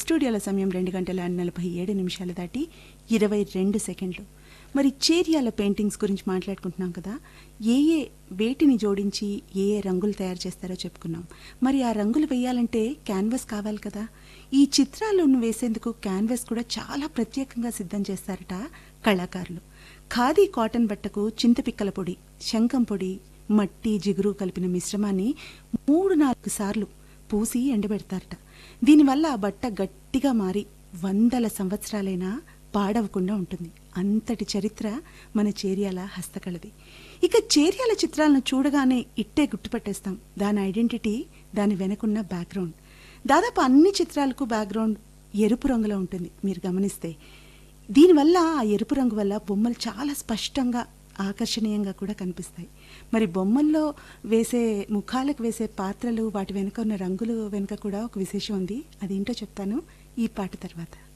స్టూడియోల సమయం రెండు గంటల నలభై ఏడు నిమిషాలు దాటి ఇరవై రెండు సెకండ్లు మరి చేరియాల పెయింటింగ్స్ గురించి మాట్లాడుకుంటున్నాం కదా ఏ ఏ వేటిని జోడించి ఏ ఏ రంగులు తయారు చేస్తారో చెప్పుకున్నాం మరి ఆ రంగులు వేయాలంటే క్యాన్వాస్ కావాలి కదా ఈ చిత్రాలను వేసేందుకు క్యాన్వాస్ కూడా చాలా ప్రత్యేకంగా సిద్ధం చేస్తారట కళాకారులు ఖాదీ కాటన్ బట్టకు చింతపిక్కల పొడి శంఖం పొడి మట్టి జిగురు కలిపిన మిశ్రమాన్ని మూడు నాలుగు సార్లు పూసి ఎండబెడతారట దీనివల్ల ఆ బట్ట గట్టిగా మారి వందల సంవత్సరాలైనా పాడవకుండా ఉంటుంది అంతటి చరిత్ర మన చేర్యాల హస్తకళది ఇక చేర్యాల చిత్రాలను చూడగానే ఇట్టే గుర్తుపట్టేస్తాం దాని ఐడెంటిటీ దాని వెనకున్న బ్యాక్గ్రౌండ్ దాదాపు అన్ని చిత్రాలకు బ్యాక్గ్రౌండ్ ఎరుపు రంగులో ఉంటుంది మీరు గమనిస్తే దీనివల్ల ఆ ఎరుపు రంగు వల్ల బొమ్మలు చాలా స్పష్టంగా ఆకర్షణీయంగా కూడా కనిపిస్తాయి మరి బొమ్మల్లో వేసే ముఖాలకు వేసే పాత్రలు వాటి వెనుక ఉన్న రంగులు వెనుక కూడా ఒక విశేషం ఉంది అదేంటో చెప్తాను ఈ పాట తర్వాత